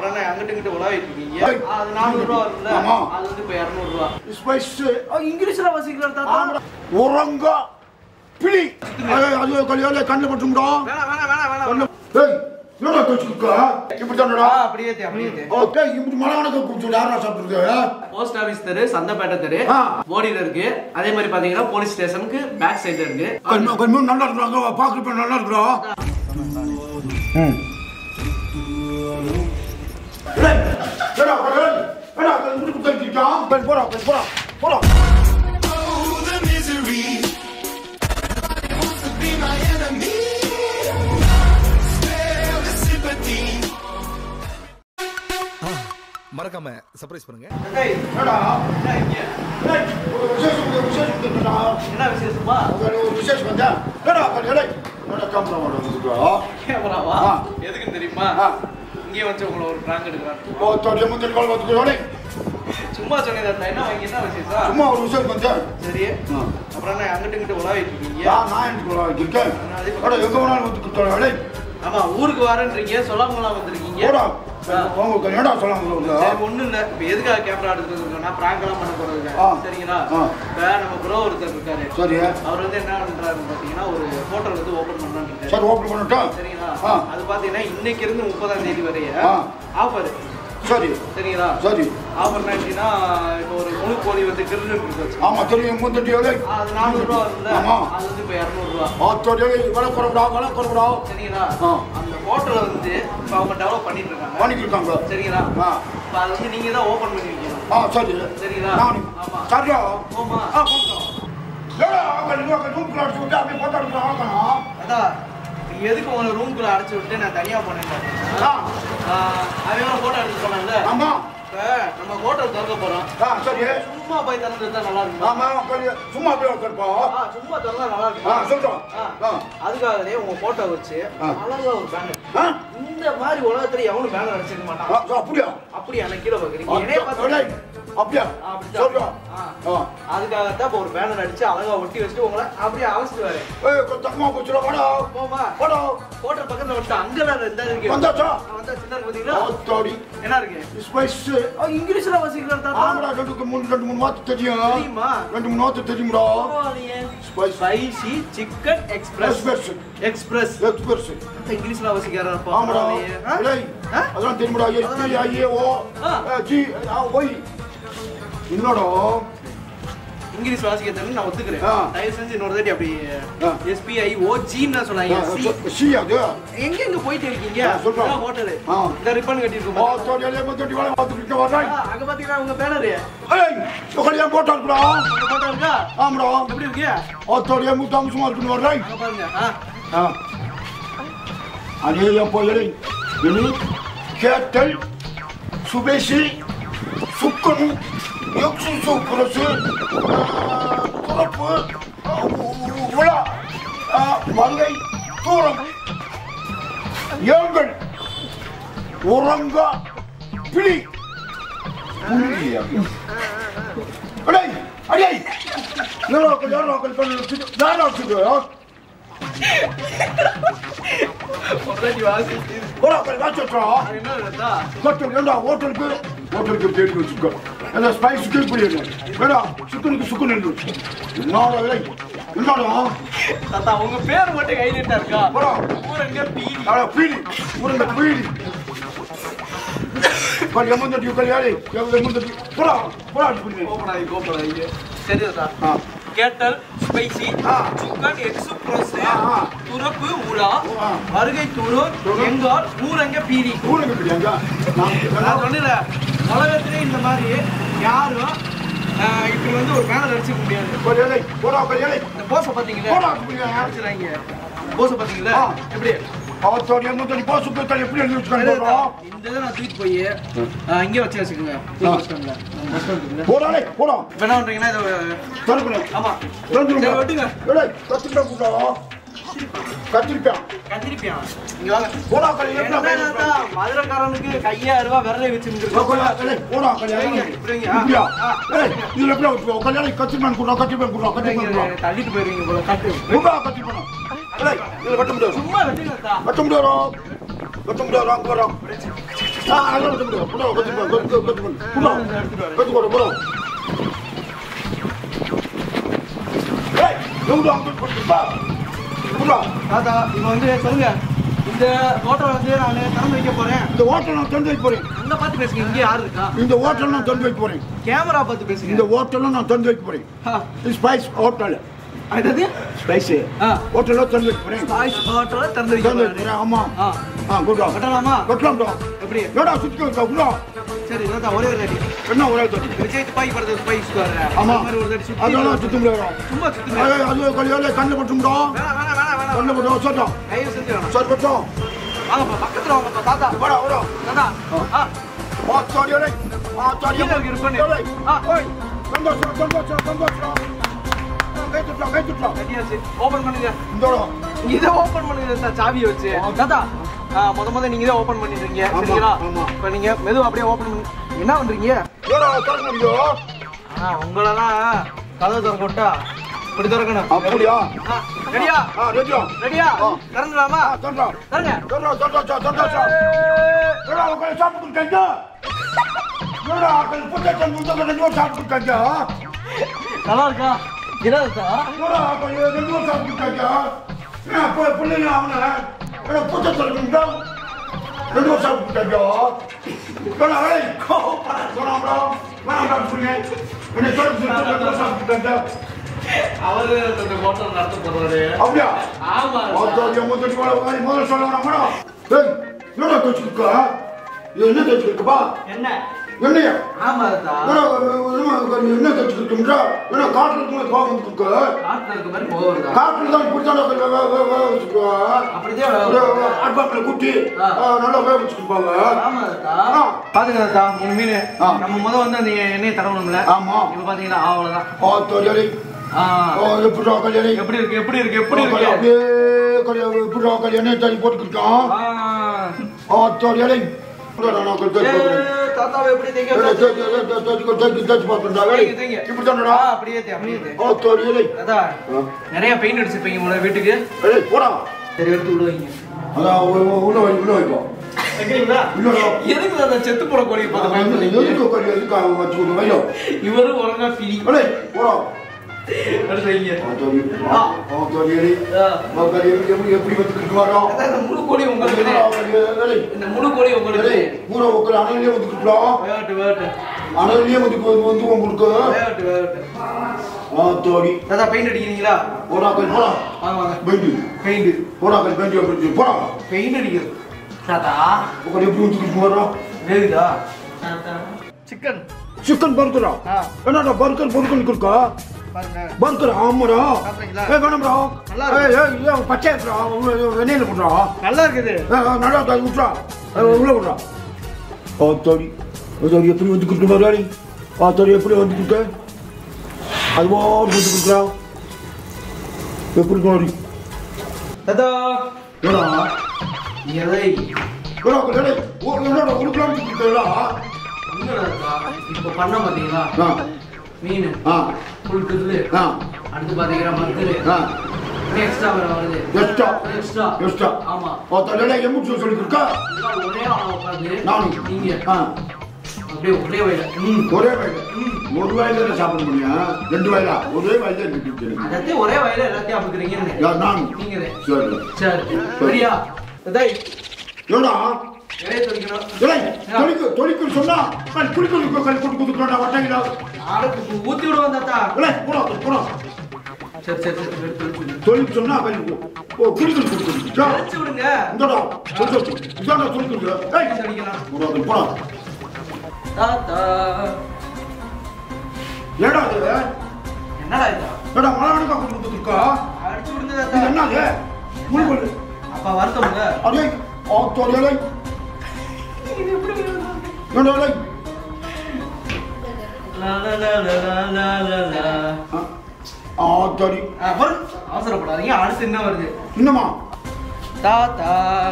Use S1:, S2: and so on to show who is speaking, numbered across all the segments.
S1: அப்புறம் என்ன அங்கிட்டு இங்கிட்டு உலாவிட்டு இருக்கீங்க
S2: ஏய்.
S1: அது நானூறு ரூபா வரும்ல
S2: ஆமா.
S1: அது வந்து இப்போ இரநூறு ரூபா
S2: ஸ்பைஸ்
S1: இங்கிலீஷ்ல வசிக்கிற தாத்தா
S2: உறங்க பிடி அது கல்யாண கண்ணு பட்டும்டா
S1: வேணாம் வேணாம் வேணாம் வேணாம்
S2: கண்ணு ஏய் என்னடா தச்சுக்க இப்படி தானடா
S1: ஆ, அப்படியே தே, அப்படியே தே.
S2: ஓகே இப்படி மழை கணக்கு கூப்பிட்டு யாரா சாப்பிட்டுருக்கு
S1: போஸ்ட் ஆபீஸ் தெரு சந்தைப்பேட்டை தெரு
S2: ஆ.
S1: போடியில இருக்கு அதே மாதிரி பாத்தீங்கன்னா போலீஸ் ஸ்டேஷனுக்கு பேக் சைடுல இருக்கு
S2: கொஞ்சம் கொஞ்சம் நல்லா இருக்கிறாங்க பார்க்குறப்ப நல்லா இருக்கிறோம் ம் ஏய், ஏடா, ஏய், ஏடா, இப்படி குத்திருக்கான். போய் போடா, போய் போடா, போடா.
S3: the misery. Nobody wants to be my enemy. Spare the sympathy.
S4: மறக்காம சர்ப்ரைஸ் பண்ணுங்க
S1: ஏய்,
S2: ஏடா,
S1: என்ன இங்க?
S2: ஏய், ஒரு விசேஷம் ஒரு விசேஷம் இருக்குடா.
S1: என்ன விசேஷமா
S2: அது ஒரு விசேஷம் வந்தா. ஏடா, ஏடா, ஏடா, கேமரா மேல வந்துருக்கா.
S1: கேமராவா
S2: ஆ.
S1: எதுக்கு தெரியுமா
S2: ஆ.
S1: இங்கே வச்சு உங்களை ஒரு பிராங்க் எடுக்கிறான்
S2: ஓ, தொடைய முந்திரி கால் வந்துருக்கு. ஏடா,
S1: சும்மா சொன்னது அந்த என்ன வாங்கி என்ன விசேஷம்
S2: சும்மா ஒரு விசேஷம் வந்தா.
S1: சரி
S2: ஆ.
S1: அப்புறம் என்ன அங்கிட்டு இங்கிட்டு உலாவிட்டு இருக்கீங்க
S2: நான் நான் எனக்கு இருக்கேன். ஏடா, எங்க வேணாலும் வந்து கொடுத்தா, ஏடா,
S1: ஆமா ஊருக்கு வரேன்றீங்க சொல்லாமலாம் வந்திருக்கீங்க
S2: போடா.
S1: ஆ.
S2: உங்க ஏடா சொல்லாம
S1: சரி ஒண்ணும் இல்ல இப்ப எதுக்காக கேமரா எடுத்துட்டு இருக்கோம்னா பிராங்க் எல்லாம் பண்ண போறது
S2: ஆ.
S1: சரிங்களா
S2: ஆ.
S1: இப்ப நம்ம ப்ரோ ஒருத்தர் இருக்காரு
S2: சரி
S1: அவர் வந்து என்ன பண்றாருன்னு பாத்தீங்கன்னா ஒரு ஹோட்டல் வந்து ஓபன் பண்ணலாம்னு இருக்காரு
S2: சரி ஓப்பன் பண்ணட்டும்
S1: சரிங்களா
S2: ஆ.
S1: அது பாத்தீங்கன்னா இன்னைக்கு இருந்து முப்பதாம் தேதி வரைய
S2: ஆ.
S1: ஆஃபர்
S2: சரி
S1: சரிங்களா
S2: சரி
S1: ஆஃபர் எப்படின்னா இப்போ ஒரு முழு கோழி வந்து கிரில் இருக்கு
S2: ஆமா தெரியும் முந்தட்டி எவ்வளோ
S1: அது நானூறு ரூபா வரும்ல
S2: ஆமா.
S1: அது வந்து இப்போ இரநூறு ரூபா
S2: ஆத்தோடி விலை குறைவிடா விலை குறைவிடா
S1: சரிங்களா
S2: ஆ.
S1: அந்த ஹோட்டலை வந்து இப்போ அவங்க டெவலப் பண்ணிட்டு இருக்காங்க
S2: பண்ணிட்டு இருக்காங்க
S1: சரிங்களா
S2: ஆ.
S1: இப்போ அதை வந்து நீங்க தான் ஓபன் பண்ணி வைக்கணும்
S2: ஆ சரி
S1: சரிங்களா
S2: நான்
S1: ஆமா
S2: சரியா
S1: ஆமா
S2: ஆ போட்டோம் ஏடா அங்க நீங்க அங்க ரூம் அடிச்சு விட்டு அப்படியே போட்டோ எடுத்து ஆக்கணும்
S1: அதான் நீ எதுக்கு உங்களை ரூம்குள்ள அடைச்சு விட்டு நான் தனியா போனேன்
S2: ஆ.
S1: பாத்தீங்கன்னா, ஆ, அவன் போட்டோ எடுத்து போனான்ல
S2: ஆமா
S1: இப்ப நம்ம ஹோட்டல் திறக்க போறோம்
S2: ஆ சரி
S1: சும்மா போய் திறந்து வச்சா நல்லா இருக்குமா
S2: ஆமா சரி சும்மா அப்படியே உட்காருப்போம்
S1: ஆ, சும்மா திறந்தா நல்லா
S2: ஆ
S1: இருக்கும்
S2: சொல்றோம் ஆ
S1: அதுக்காகவே உங்க போட்டோ வச்சு
S2: ஆ.
S1: அழகா ஒரு பேனர்
S2: ஆ
S1: இந்த மாதிரி உலகத்துல எவனும் பேனர் அடிச்சிருக்க
S2: ஆ,
S1: மாட்டான்
S2: அப்படியா
S1: அப்படி எனக்கு கீழே
S2: ஆ,
S1: பாக்குறீங்க என்னைய
S2: சரி.
S1: பார்த்து
S2: அப்படியா
S1: ஆ, அப்படிதான்.
S2: சொல்றோம்
S1: ஆ.
S2: ஆ
S1: அதுக்காகத்தான் இப்போ ஒரு பேனர் அடிச்சு அழகா ஒட்டி வச்சுட்டு உங்களை அப்படியே அழைச்சிட்டு வரேன்
S2: ஏய் தக்கமா போச்சுடா வாடா
S1: போமா
S2: வாடா
S1: ஹோட்டல் பக்கத்துல வந்துட்டு அங்கெல்லாம் இருந்தா இருக்கு
S2: வந்தாச்சா
S1: ஆ, வந்தா சின்ன இருக்கு பாத்தீங்களா
S2: ஆத்தோடி
S1: என்ன இருக்கு
S2: ஸ்பைஸ்
S1: ஆ, இங்கிலீஷ்ல வசிக்கிற தாத்தா
S2: ஆமாடா ரெண்டுக்கு மூணு ரெண்டு மூணு வார்த்தை தெரியும்
S1: தெரியுமா
S2: ரெண்டு மூணு வார்த்தை தெரியும்டா
S1: பரவாயில்லையே
S2: Spicy.
S1: Spicy chicken express
S2: express
S1: express
S2: express
S1: இங்கிலீஷ்ல வசிக்கிறாரப்பா
S2: ஆமாடா
S1: பரவாயில்லையே. ஆ?
S2: டேய்
S1: ஆ?
S2: அதெல்லாம் தெரியுமாடா S P I A O
S1: ஆ.
S2: ஜி ஒய் என்னடா
S1: இங்கிலீஷ் வாசிக்க தெரியும் நான் ஒத்துக்கிறேன்
S2: ஆ.
S1: தயவு செஞ்சு இன்னொரு தாட்டி அப்படி
S2: ஆ.
S1: எஸ்பிஐ ஓ ஜின்னு சொன்னாங்க C.
S2: சி அது
S1: எங்க எங்க போயிட்டு இருக்கீங்க
S2: ஆ, சொல்றேன்.
S1: ஹோட்டலு
S2: ஆ.
S1: இந்த ரிப்பன் கட்டிருக்கோம்
S2: ஆ
S1: பாத்தீங்களா?
S2: தோடி அலே மத்தடி வாழ பார்த்துட்டு வர்றாய்
S1: ஆ, அங்க பாத்தீங்கன்னா உங்க பேனரு
S2: ஏய் உக்கடியா போட்டா இருக்குடா
S1: உங்க போட்டோ இருக்கா
S2: ஆமாடா
S1: எப்படி இருக்கு
S2: ஆ தோடி முத்து அம்சமா இருக்குன்னு வர்றாய்
S1: அங்க பாருங்க ஆ.
S2: ஆ அதே என் போய் இனி கேட்டல் சுபேஷி சுக்கனு எக்ஸு சுப்ரசு துறப்பு உலா மங்கை தூரம் ஏங்கள் உறங்க பிடி புள்ளியா அடே அடே நேரோக்கள் நேரோக்கள் பண்ணு நேரோக்கள்
S1: பொண்டாட்டி வாசிச்சு.
S2: ஓராக்கள் வாச்சோட்றா
S1: அது என்ன இருந்தா
S2: ஹோட்டல் ஏண்டா ஹோட்டலுக்கு ஹோட்டலுக்கு தேடி வச்சுக்கோ அந்த ஸ்பைஸுக்கு இப்படி இல்லை வேடா சுக்குனுக்கு சுக்குன்னு இருக்கு என்னடா விலை என்னடா
S1: தாத்தா உங்க பேர் மட்டும் கை நீட்டா இருக்கா
S2: போடா
S1: ஊரங்க பீடி
S2: அட பீடி உருண்ட பீடி படி எம்மந்தடி கல்யாணி எம்மந்தடி போடா போடா பண்ணி
S1: கோபடாது கோபடாது சரி தாத்தா
S2: ஆ
S1: கேட்டல் ஸ்பைசி
S2: ஆ.
S1: சிக்கன் எக்ஸ்பிரஸ்
S2: ஆ, ஆ.
S1: துறப்பு உலா
S2: ஆ.
S1: வருகை துணூர் எங்கால் ஊரங்க பீடி
S2: ஊருக்கு பிடியாங்க
S1: நான் சொன்னல உலகத்திலே இந்த மாதிரி யாரும் ஆஹ், இப்படி வந்து ஒரு பேனர் அடிச்சுக்க முடியாது
S2: கல்யாணி போடா கல்யாணி
S1: இந்த போஸை பாத்தீங்களா
S2: போடா பிடிங்க
S1: அடிச்சுறாங்க போஸை பாத்தீங்களா
S2: ஆ.
S1: எப்படி
S2: அவத்தோட எம்மந்தடி போசு போய் எப்படி எழுதி
S1: சரி தாத்தா,
S2: வச்சுக்காங்க
S1: இந்த இதை நான் தூக்கி போய் ஆஹ், இங்கே வச்சு வச்சுக்கோங்க பஸ் ஸ்டாண்ட்ல பஸ் ஸ்டாண்ட்
S2: போடாலே போடா
S1: இப்போ என்ன பண்றீங்கன்னா இதை
S2: திறக்கணும்
S1: ஆமா
S2: திறந்துருங்க
S1: சரி, வெட்டுங்க.
S2: ஏடே கத்திரிக்காய் கூட்டா கத்திரிக்காய்
S1: கத்திரிப்பியா இங்க வாங்க
S2: போடா கல்யாணி
S1: என்ன தாத்தா, மதுரைக்காரனுக்கு கையாயிரம் ரூபாய் விரலை வச்சு
S2: போடா கல்யாணி
S1: இப்படிங்க.
S2: இப்படியா
S1: ஆ.
S2: ஏய், இதுல எப்படியா வச்சுக்கோ கல்யாணி கத்திரிக்காய் கூட்டா கத்திரிக்காய் கூட்டா கத்திரிக்காய் கூட்டா
S1: தள்ளிட்டு போயிருவீங்க போல கட்டு
S2: ரொம்ப கத்திரிக்காய் ஏய் இதுல வெட்ட முடியாது
S1: சும்மா வெட்டுங்க தாத்தா
S2: வெட்ட முடியாதோ வெட்ட முடியாதோ அங்க வரோம் ஆ, அதெல்லாம் வச்சு விடு. புடா, வச்சு விடு, வச்சு விடு, வச்சு விடு. புடா, வச்சு விடு, புடா. ஏய், எவ்வளவு அங்க போட்டுப்பா? புடா,
S1: தாத்தா இப்போ வந்து சொல்லுங்க இந்த ஹோட்டல் வந்து நான் திறந்து வைக்க போறேன்
S2: இந்த ஹோட்டல் நான் திறந்து வைக்க போறேன்
S1: அங்க பார்த்து பேசுங்க இங்கே யார் இருக்கா
S2: இந்த ஹோட்டல் நான் திறந்து வைக்க போறேன்
S1: கேமரா பார்த்து பேசுங்க
S2: இந்த ஹோட்டலும் நான் திறந்து வைக்க போறேன்
S1: ஆ,
S2: இது ஸ்பைஸ் ஹோட்டல்
S1: அதாவது
S2: ஸ்பைஸ்
S1: ஆ.
S2: ஹோட்டலும் திறந்து வைக்க போறேன்
S1: பாய்ஸ் ஹோட்டலை திறந்து வைக்க
S2: திறந்து வைக்க
S1: போறேன்
S2: போறேன் ஆமா
S1: ஆ
S2: ஆ குட்டா
S1: கட்டலாமா
S2: கட்டலாம்டா
S1: எப்படி
S2: ஏடா சுத்தி வைக்கா குட்டா
S1: சரி தாத்தா ஒரே ஒரு அடி
S2: என்ன ஒரே தட்டி
S1: விஜய் துப்பாக்கி படத்தை துப்பாக்கி வர்றேன்
S2: ஆமா
S1: மாதிரி ஒரு தடி சுத்தி
S2: அதெல்லாம் சுத்த முடியாது
S1: சும்மா சுத்துங்க
S2: அது அது கல்யாணம் கண்ணு பட்டும்டா
S1: வேணாம் வேணாம் வேணாம் வேணாம்
S2: கண்ணு பட்டும் சொல்லிட்டோம்
S1: தயவு செஞ்சு வேணாம்
S2: சரி பட்டும்
S1: வாங்கப்பா பக்கத்துல வாங்கப்பா தாத்தா
S2: வாடா வாடா
S1: தாத்தா ஆ
S2: ஆ சாரி அடே ஆ சாரி
S1: கீழே இருக்கு இருப்பேன்னு. ஆ.
S2: ஓய் சந்தோஷம் சந்தோஷம் சந்தோஷம் கைத்துட்டா கைத்துட்டா
S1: கட்டியாச்சு ஓபன் பண்ணுங்க
S2: இந்தோடா
S1: இதை ஓபன் பண்ணுங்க சார் சாவியை வச்சு தாத்தா ஆ, முத முத நீங்க தான் ஓபன் பண்ணிடுறீங்க
S2: ஆமா,
S1: சரிங்களா
S2: ஆமா.
S1: இப்போ நீங்க மெதுவா அப்படியே ஓபன் பண்ணி என்ன பண்றீங்க
S2: ஏடா திறக்க முடியும்
S1: ஆ உங்களெல்லாம் கதவு திறக்க விட்டா இப்படி திறக்கணும்
S2: அப்படியா
S1: ஆ, ரெடியா
S2: ஆ ரெடியா
S1: ரெடியா
S2: ஆ.
S1: திறந்துடலாமா
S2: ஆ திறந்தா
S1: திறங்க
S2: திறந்தா சந்தோஷம் சந்தோஷம் ஏடா உங்களை சாப்பிட்டுருக்கீங்க ஏடா உங்களை புத்தகத்தை முந்தக ரெண்டு பேரும் சாப்பிட்டுருக்காங்க
S1: நல்லா இருக்கா இதான் சார்
S2: ஏடா உங்களை ரெண்டு பேரும் சாப்பிட்டுருக்காங்க ஏன் இப்போ பிள்ளைங்க அவனை ஏடா புத்தகத்தை ரெண்டு ரெண்டு பேரும் சாப்பிட்டுருக்காங்க ஏடா ஏய் வேணாம்டா வேணாம்டா சொல்லுங்க என்னை சொல்ல ரெண்டு பேரும் சாப்பிட்டுருக்காங்க
S1: அவரு அந்த ஹோட்டல் நடத்த போறாரு
S2: அப்படியா
S1: ஆமா
S2: ஆத்தாடி முதல் சொல்ல வாங்கி முதல்ல சொல்ல வேணாமா ஏய் என்னடா தச்சுக்கா இது என்ன தச்சுருக்குப்பா
S1: என்ன
S2: என்னையா
S1: ஆமா தாத்தா
S2: என்ன தச்சுருக்குன்றா என்ன காட்டுல இருக்கு கோபம் இருக்கு
S1: காட்டுல இருக்க மாதிரி போக வருதா
S2: காட்டுல தான் இப்படி தான் வச்சுக்குவா
S1: அப்படிதான்
S2: அடுப்பாக்கில குட்டி
S1: ஆ.
S2: ஆ, நல்லா வேக வச்சுருப்பாங்க
S1: ஆமா தாத்தா பாத்துங்க தாத்தா மூணு மீன்
S2: ஆ.
S1: நம்ம முத வந்து அந்த எண்ணெயை தடவணும்ல
S2: ஆமா
S1: இப்ப பாத்தீங்கன்னா அவ்வளவுதான்
S2: ஆத்தாடி
S1: ஆ.
S2: எப்படிடா கல்யாணி
S1: எப்படி இருக்கு எப்படி இருக்கு எப்படி இருக்கு
S2: அப்படியே கல்யாணம் எப்படிடா கல்யாணம் தள்ளி போட்டுக்கிட்டான்
S1: ஆ.
S2: ஆத்தாடி
S1: ஏ, தாத்தாவை எப்படி தைக்க தைங்க, தைங்க.
S2: இப்படித்தானடா
S1: ஆ, அப்படியே தே, அப்படியே தே.
S2: ஆத்தாடி
S1: தாத்தா நிறைய பெயிண்ட் அடிச்சிருப்பீங்க உங்களோட வீட்டுக்கு
S2: ஏய் போடா
S1: சரி எடுத்து விட வைங்க
S2: அதான் உ- உ- உள்ள வை உள்ள வைப்போம்
S1: வைக்கிறீங்களா
S2: இல்லடா
S1: எதுக்கு தாத்தா செத்து போட கோழி பார்த்து
S2: அவன் வந்து
S1: பயன்படுறீங்க
S2: எதுக்கு உட்காரு, எதுக்கு அவன் வச்சுக்கணும் வையோ
S1: இவரும் ஒழுங்கா பிரி
S2: ஏய் போடா
S1: எடுத்து வைங்க
S2: ஆத்தாடி ஆ, ஆத்தாடி
S1: ஆ.
S2: ஆத்தாடி எப்படி எப்படி எப்படி வந்துக்கிட்டு வரோம்
S1: அதான் இந்த முழு கோழி உங்களுக்கு
S2: ஏய்,
S1: இந்த முழு கோழி உங்களுக்கு
S2: ஏய், பூரா உட்காரு அனலே வந்துக்கிட்டோம்
S1: வேகட்டு வேகட்டு
S2: அனலே வந்து வந்து உங்களுக்கு
S1: வேகட்டு வேகட்டு
S2: ஆத்தாடி
S1: தாத்தா பெயிண்ட் அடிக்கிறீங்களா
S2: போடா கை போடா
S1: வாங்க வாங்க
S2: பெண்டு
S1: பெயிண்ட்
S2: போடா கை பெண்டு அப்படி போடா
S1: பெயிண்ட் அடிக்கிறது தாத்தா
S2: உட்காரு எப்படி வந்துக்கிட்டு வரோம்
S1: வேகுதா தாத்தா சிக்கன்
S2: சிக்கன் பர்கரா
S1: ஆ.
S2: என்னடா பர்கர் பர்கர் இருக்கா
S1: பாருங்க
S2: பர்கர் ஆமாடா
S1: சாப்பிட்றீங்களா?
S2: ஏய் வேணாம்டா
S1: நல்லா
S2: ஏய் ஏய் ஏய் பச்சை இருக்குடா வெண்ணெயில் போடுறா
S1: நல்லா இருக்குது
S2: ஏய், ஏய், நல்லா இருக்கா விட்றா ஏய், உள்ள விட்றா ஆத்தாடி ஆத்தாடி எப்படி வந்துக்கிட்டு வராடி ஆத்தாடி எப்படி வந்துக்கிட்டு அதுவா வந்துக்கிட்டுறா எப்படி மாறி
S1: தாத்தா
S2: ஏடா
S1: எதை
S2: ஏடா ஏடா ஓ என்னடா உருக்கலாம்னு சொல்லிட்டா
S1: இப்போ பண்ண பாத்தீங்களா
S2: ஆ
S1: மீன்
S2: ஆ
S1: ஃபுல் கிரில்லு
S2: ஆ
S1: அடுத்து பாத்தீங்கன்னா மத்தலு
S2: ஆ
S1: எக்ஸ்ட்ரா வேற வருது
S2: எக்ஸ்ட்ரா
S1: எக்ஸ்ட்ரா
S2: எக்ஸ்ட்ரா
S1: ஆமா
S2: ஆத்தாடி எம்முச்சு சொல்லி கொடுக்கா
S1: இதெல்லாம் ஒரே ஆளா உட்காந்து
S2: நானும்
S1: நீங்க
S2: ஆ
S1: அப்படியே ஒரே வயல ம்
S2: ஒரே வயல ஒரு வயல சாப்பிட முடியும் ரெண்டு வயலா ஒரே வயல இருக்கு
S1: அதாவது ஒரே வயல எல்லாத்தையும் அப்படிங்கிறீங்க
S2: யார் நான்
S1: நீங்க
S2: சரி
S1: சரி சரியா தாய்
S2: ஏடா
S1: இலைய தொலைக்கணும்
S2: இல்லை தொழிக்கு தொழிக்கு சொன்னா நான் குளிக்க கல் கொடுத்து கொடுத்துட்டா வட்டாங்களா
S1: ஆளுக்கு ஊத்தி விடுவோம் தாத்தா
S2: இல்லை போடா போடா
S1: சரி சரி சரி எடுத்து வச்சு
S2: தொழில் சொன்னா கல் ஓ குளிக்க கொடுத்து
S1: வச்சு விடுங்க
S2: இந்தடா இதாடா தொழில் ஏய்
S1: அடிக்கலாம்
S2: போடா போடா
S1: தாத்தா
S2: ஏடா இது
S1: என்னடா இதா
S2: ஏடா மழை கணக்கா கொண்டு வந்துருக்கா
S1: அடிச்சு விடுங்க
S2: இது
S1: தாத்தா
S2: என்னது முழுவல்
S1: அப்பா வருத்தமுங்க
S2: அதே ஆ தொழிலை ஏடா இல்லை
S1: லா லா லா லா லா லா லா
S2: ஆ தடி
S1: ஆ, பாரு. அவசரப்படாதீங்க அடுத்து என்ன வருது
S2: என்னம்மா
S1: தாத்தா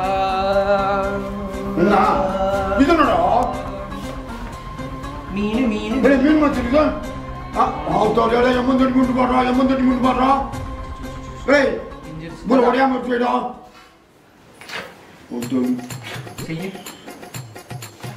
S2: என்ன இது என்னடா
S1: மீன் மீன்
S2: ஏய் மீன் வச்சிருக்க ஆத்தாடியால எம்மந்தடி முண்டு பாடுறா எம்மந்தடி முண்டு பாடுறா ஏய் முறை ஒடையாம வச்சுடா
S1: செய்ய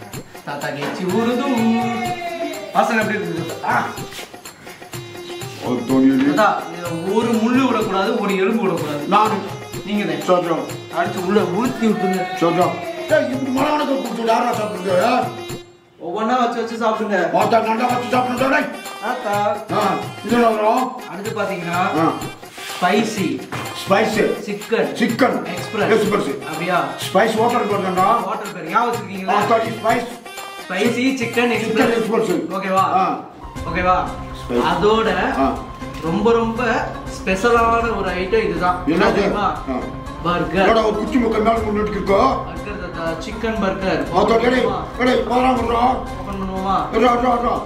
S1: தாத்தா கேச்சி ஊருது வாசனை எப்படி இருக்குது ஆ,
S2: ஒரு தொழில்
S1: தாத்தா இதுல ஒரு முள்ளு விடக்கூடாது ஒரு எலும்பு விடக்கூடாது
S2: நான்
S1: நீங்க தான்
S2: சொல்றோம்
S1: அடிச்சு உள்ள உளுத்தி விட்டுருங்க
S2: சொல்றோம் ஏய் இப்படி மரவனுக்கு கொடுத்து யாரா சாப்பிடுங்க
S1: ஒவ்வொன்றா வச்சு வச்சு சாப்பிடுங்க
S2: பார்த்தா நல்லா வச்சு சாப்பிடுங்க
S1: தாத்தா
S2: ஆ இது வரும்
S1: அடுத்து பாத்தீங்கன்னா
S2: ஆ
S1: spicy
S2: spice
S1: chicken
S2: chicken
S1: express
S2: express
S1: அப்படியா
S2: ஸ்பைஸ் வாட்டர் போடுறா
S1: வாட்டர் பேர் ஞாபகம் வச்சிருக்கீங்களா
S2: ஆத்தாடி spice
S1: spicy chicken
S2: chicken
S1: express
S2: express
S1: ஓகேவா
S2: ஆ
S1: ஓகேவா
S2: Spicy.
S1: அதோட
S2: ஆ
S1: ரொம்ப ரொம்ப ஸ்பெஷலான ஒரு ஐட்டம் இதுதான்
S2: என்னது
S1: தெரியுமா
S2: ஆ.
S1: பர்கர்
S2: என்னடா ஒரு குச்சி முக்க மேல முன்னிட்டு இருக்கோ
S1: பர்கர் தாத்தா சிக்கன் பர்கர்
S2: ஆத்தாடி டேய் டேய் போறாம போறா
S1: ஓபன் பண்ணுவோமா
S2: ரா ரா ரா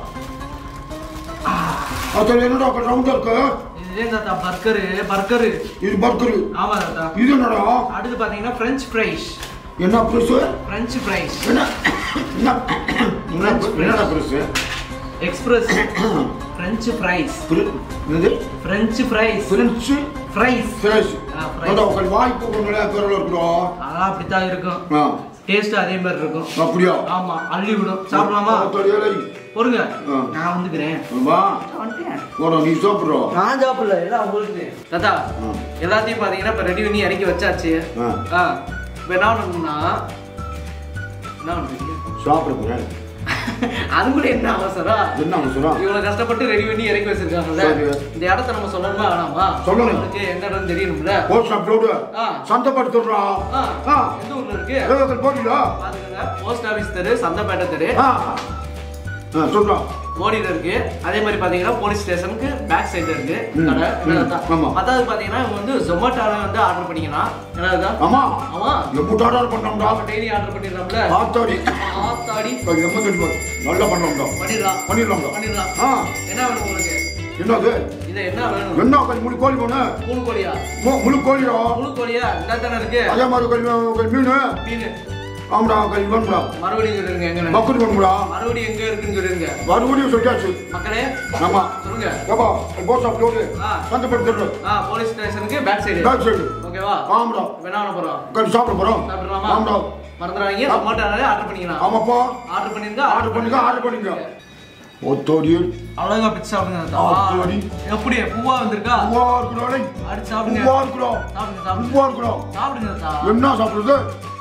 S2: ஆத்தாடி என்னடா அப்ப ரவுண்டா இருக்கு
S1: இதுவே தாத்தா பர்கர் பர்கர்
S2: இது பர்கர்
S1: ஆமா தாத்தா
S2: இது என்னடா
S1: அடுத்து பாத்தீங்கன்னா ஃப்ரெஞ்ச் ஃப்ரைஸ்
S2: என்ன பிரைஸ்
S1: ஃப்ரெஞ்ச் ஃப்ரைஸ்
S2: என்ன என்ன என்ன என்னடா பிரைஸ்
S1: எக்ஸ்பிரஸ் ஃப்ரெஞ்ச் ஃப்ரைஸ்
S2: என்னது
S1: French fries
S2: French
S1: fries
S2: fries
S1: ஆ, fries.
S2: அடா உங்கள் வாய் போகணும்ல பேரல இருக்குறோம்
S1: அதெல்லாம் அப்படித்தான் இருக்கும்
S2: ஆ
S1: டேஸ்ட் அதே மாதிரி இருக்கும்
S2: அப்படியா
S1: ஆமா அள்ளி விடும் சாப்பிடலாமா
S2: ஆத்தாடி ஏலே
S1: பொறுங்க
S2: ஆ.
S1: நான் வந்துக்கிறேன்
S2: வா
S1: வந்துட்டேன்
S2: போடா நீ சாப்பிடுறோம்
S1: நான் சாப்பிடல எல்லாம் உங்களுக்கு தாத்தா
S2: ஆ.
S1: எல்லாத்தையும் பாத்தீங்கன்னா இப்ப ரெடி பண்ணி இறக்கி வச்சாச்சு
S2: ஆ.
S1: ஆ இப்ப என்ன பண்ணணும்னா என்ன பண்ணுறீங்க
S2: சாப்பிட போறேன்
S1: அது கூட என்ன அவசரம்
S2: என்ன அவசரம்
S1: இவ்வளவு கஷ்டப்பட்டு ரெடி பண்ணி இறக்கி வச்சிருக்காங்கல்ல
S2: சரி.
S1: இந்த இடத்த நம்ம சொல்லணுமா வேணாமா
S2: சொல்லணும்.
S1: உங்களுக்கு எந்த இடம் தெரியணும்ல
S2: போஸ்ட் அப்லோடு
S1: ஆ.
S2: சந்தப்படுத்துறா
S1: ஆ,
S2: ஆ
S1: எந்த ஊர்ல இருக்கு
S2: ஏதாவது போறீங்களா
S1: பாத்துக்கங்க போஸ்ட் ஆபீஸ் தெரு சந்தைப்பேட்டை தெரு
S2: ஆ ஆ சொல்றா
S1: மோடியில இருக்கு அதே மாதிரி பாத்தீங்கன்னா போலீஸ் ஸ்டேஷனுக்கு பேக் சைடுல இருக்கு
S2: ம்.
S1: கடை
S2: ம்.
S1: என்னதான்
S2: ஆமா.
S1: பத்தாவது பாத்தீங்கன்னா இவங்க வந்து ஜொமேட்டோல வந்து ஆர்டர் பண்ணிக்கலாம் என்னதான்
S2: ஆமா
S1: ஆமா
S2: எப்படி ஆர்டர் பண்ணோம்டா
S1: நாம டெய்லி ஆர்டர் பண்ணிடுறோம்ல
S2: ஆத்தாடி
S1: ஆத்தாடி
S2: எம்ம தெரியுமா நல்லா பண்ணோம்டா
S1: பண்ணிடலாம்
S2: பண்ணிடலாம்டா
S1: பண்ணிடலாம்
S2: ஆ
S1: என்ன வேணும் உங்களுக்கு
S2: என்னது
S1: இது என்ன வேணும்
S2: என்ன கொஞ்சம் முழு கோழி போனேன்
S1: முழு கோழியா
S2: முழு கோழிடா
S1: முழு கோழியா என்ன தானே இருக்கு
S2: அதே மாதிரி கொஞ்சம் கொஞ்சம் மீன்
S1: மீன்
S2: ஆமாடா கொஞ்சம் வேணும்டா
S1: மறுபடியும் சொல்லுங்க எங்க
S2: பக்கத்து வேணும்டா
S1: மறுபடியும் எங்க இருக்குன்னு சொல்லுங்க
S2: மறுபடியும் சொல்லியாச்சு
S1: மக்களே
S2: ஆமா
S1: சொல்லுங்க
S2: ஏப்பா போஸ்ட் அப்லோடு
S1: ஆ.
S2: சந்தப்படுத்துறோம்
S1: ஆ போலீஸ் ஸ்டேஷனுக்கு பேக் சைடு
S2: பேக் சைடு
S1: ஓகேவா
S2: ஆமாடா
S1: இப்ப என்ன பண்ண போறோம்
S2: கொஞ்சம் சாப்பிட போறோம்
S1: சாப்பிடலாமா
S2: ஆமாடா
S1: மறந்துடாதீங்க ஜொமேட்டோனாலே ஆர்டர் பண்ணிக்கலாம்
S2: ஆமாப்பா
S1: ஆர்டர் பண்ணிருங்க
S2: ஆர்டர் பண்ணுங்க ஆர்டர் பண்ணுங்க ஒத்தோடியல்
S1: அழகா பிச்சு சாப்பிடுங்க தாத்தா.
S2: ஆத்தாடி.
S1: எப்படி பூவா வந்திருக்கா
S2: பூவா இருக்கிறோம்
S1: அடிச்சு சாப்பிடுங்க
S2: பூவா இருக்கிறோம்
S1: சாப்பிடுங்க சாப்பிடுங்க
S2: பூவா இருக்கிறோம்
S1: சாப்பிடுங்க தாத்தா
S2: என்ன சாப்பிடுறது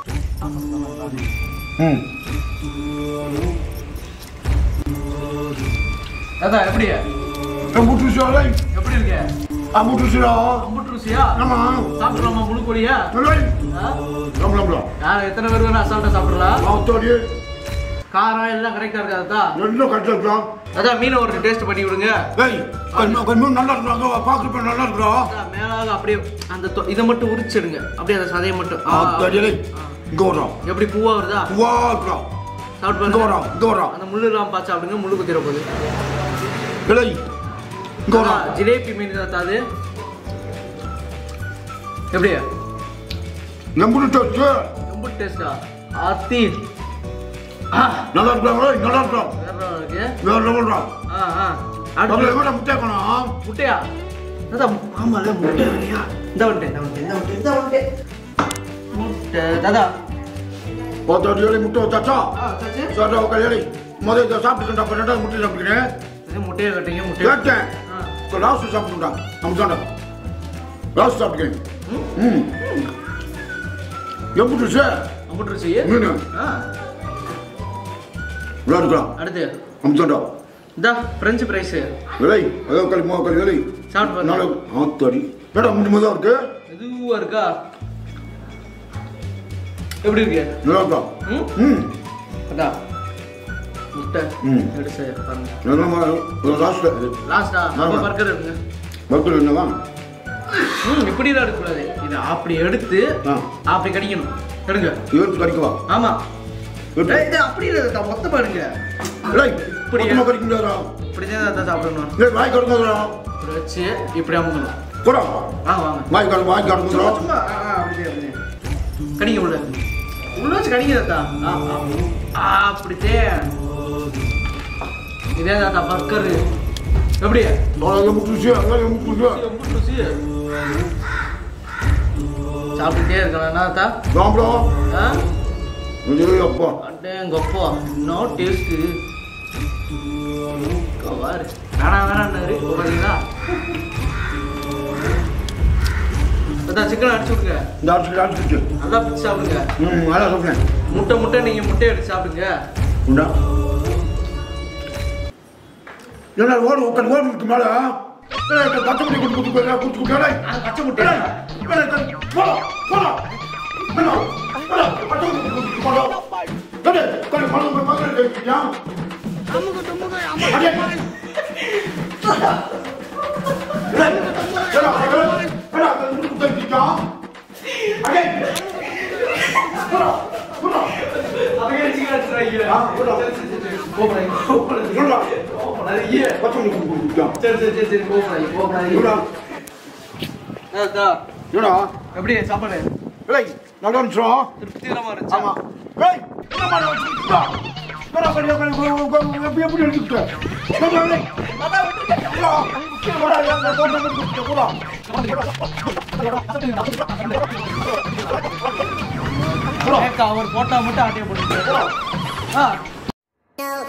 S2: ம்
S1: தாத்தா எப்படி
S2: அம்புட்டு ருசியாலை
S1: எப்படி இருக்கு
S2: அம்புட்டு ருசியா
S1: அம்புட்டு ருசியா
S2: ஆமா
S1: சாப்பிடலாமா முழு கோழியா
S2: இல்லை
S1: ஆ?
S2: ரம்பு ரம்பு
S1: யார் எத்தனை பேர் வேணா அசால்ட்டா சாப்பிடலாம்
S2: ஒத்தோடி
S1: காரம் எல்லாம் கரெக்டா இருக்கா தாத்தா
S2: எல்லாம் கரெக்டாக இருக்கலாம்
S1: தாத்தா மீனை ஒரு டேஸ்ட் பண்ணி விடுங்க
S2: ஏய் கொஞ்சம் கொஞ்சம் நல்லா இருக்கிறாங்க பார்க்குறப்ப நல்லா இருக்கிறோம்
S1: தாத்தா, மேலாக அப்படியே அந்த தொ- இதை மட்டும் உரிச்சிடுங்க அப்படியே அந்த சதையை மட்டும் ஆ,
S2: ஒத்தோடியலை இங்கே வரோம்
S1: எப்படி பூவா வருதா
S2: பூவா இருக்கிறோம்
S1: சாப்பிட்டு
S2: இங்கே
S1: பாருங்க
S2: வரோம் இங்கே வரோம்
S1: அந்த முள்ளு எல்லாம் பார்த்து சாப்பிடுங்க முள்ளு குத்திர போகுது
S2: இல்லை இங்கே
S1: தாத்தா,
S2: வரோம்
S1: ஜிலேபி மீன் தாத்தா அது எப்படி
S2: எம்புட்டு டேஸ்ட்டு
S1: ரொம்ப டேஸ்டா ஆத்தி
S2: நல்லா இருக்கிறாங்களா நல்லா இருக்கிறோம்
S1: வேற level இருக்கு
S2: வேற லெவல்டா
S1: ஆ ஆ
S2: அப்படி
S1: அடுத்து
S2: எவ்வளோ முட்டை காணும்
S1: முட்டையா தாத்தா ஆமால முட்டை வேறையா இந்த வந்துட்டேன் இந்த வந்துட்டேன் இந்த வந்துட்டேன் இந்த வந்துட்டேன் முட்டை தாத்தா
S2: ஒத்தோடி ஏழை முட்டை வச்சாச்சா
S1: ஆ சாச்சு
S2: சாப்பிட்டா உட்கார் ஏழை முதல் இதை சாப்பிட்டுக்கிட்டா அப்புறம் ரெண்டாவது முட்டை சாப்பிட்டுக்கிறேன்
S1: சரி முட்டையை கட்டிங்க முட்டையை
S2: கேட்டேன்
S1: ஆ
S2: இப்போ லாஸ்ட் சாப்பிட்டுட்டா அம்சாண்டா லாஸ்ட் சாப்பிட்டுக்கிறேன் ம் எப்படி சார்
S1: அம்புட்டு ருசி
S2: மீன்
S1: ஆ
S2: நல்லா இருக்கலாம்
S1: அடுத்து
S2: அம்சாண்டா
S1: இந்த ஃப்ரெஞ்சு ஃப்ரைஸ்
S2: விலை அதோ களி மோ களி விலை
S1: சாப்பிட்டு
S2: நாளை
S1: பாருங்க
S2: ஆத்தாடி மேடம் முடி முதல் இருக்கு
S1: மெதுவா இருக்கா எப்படி இருக்கு
S2: நல்லா இருக்கலாம்
S1: ம்
S2: ம்
S1: அதான் முட்டை
S2: ம்.
S1: எடுத்து பாருங்க
S2: நல்லா லாஸ்ட்டில்
S1: லாஸ்டா
S2: ஆமா.
S1: நம்ம பர்கர் இருக்குங்க
S2: பர்கர் என்னவா
S1: ம் இப்படிலாம் எடுக்கக்கூடாது இதை அப்படி எடுத்து
S2: ஆ.
S1: அப்படி கடிக்கணும் எடுங்க
S2: எடுத்து கடிக்கவா
S1: ஆமா
S2: எடுத்து
S1: ஏய், இது அப்படி இல்லை தாத்தா, மொத்த பாருங்க
S2: இல்லை
S1: இப்படியா?
S2: மொத்தமாக கடிக்க முடியாதா
S1: இப்படிதான் தாத்தா சாப்பிடணும்
S2: இல்லை வாய் கடுங்காதா
S1: இப்படி வச்சு இப்படி அமுக்கணும்
S2: போடா
S1: வாங்க வாங்க
S2: வாய் கடு வாய் கடுங்குறா
S1: சும்மா ஆ, ஆ, அப்படியே அப்படியே கடிங்க உள்ள உள்ள வச்சு கடிங்க தாத்தா ஆ, ஆ. ஆ, அப்படித்தே இதே தாத்தா பர்கர் எப்படி
S2: முட்டுச்சு அங்கே முட்டுச்சு
S1: ரொம்ப ருசி. சாப்பிட்டுட்டே இருக்கலாம் என்ன தாத்தா
S2: சாப்பிடா
S1: ஆ?
S2: ஐயோ அப்பா
S1: அட அடேங்கப்பா என்ன டேஸ்ட்டு கவாரு வேணாம் வேணாம்னாரு பார்த்தீங்களா அதான் சிக்கன் அடிச்சு விடுங்க
S2: இந்த ஆட்சிக்கு ஆட்சிக்கு
S1: நல்லா பிடிச்சி சாப்பிடுங்க
S2: ம் அதான் சொல்றேன்
S1: முட்டை முட்டை நீங்க முட்டை எடுத்து சாப்பிடுங்க
S2: உண்டா என்ன ஓடு உட்காந்து ஓடு இருக்கு மேல பச்சை முடி கொடுத்து கொடுத்து கொடுத்து கொடுத்து கொடுத்து
S1: அது பச்சை முட்டை
S2: போலாம் போலாம் வேணும் வேணும் பச்சை முடி கொடுத்து போலாம் கடை கடை பழம் போய் பக்கத்தில் கேட்கியா அடே
S1: அதுக்கே சிக்கன் அடிச்சுறாங்க
S2: ஆ, போலாம்.
S1: கோபுராங்க கோபுராங்க கோபுராங்க சரி சரி சரி சரி கோபுராங்க கோபுராங்க எப்படி சாப்பாடு திருப்திகரமா இருந்துச்சு
S2: ஆமா ஏய், என்ன மாதிரி வச்சுக்கிட்டா? வேற மாதிரி எப்படி எப்படி எப்படி எடுத்துக்கிட்ட? ஏய், ஏய், ஏய். போடா. போடா, ஏன் நான் தோட்டம் எடுத்துக்கிட்ட, போடா.
S1: ஏக்கா, அவர் போட்டா மட்டும் ஆட்டைய போட்டு ஆ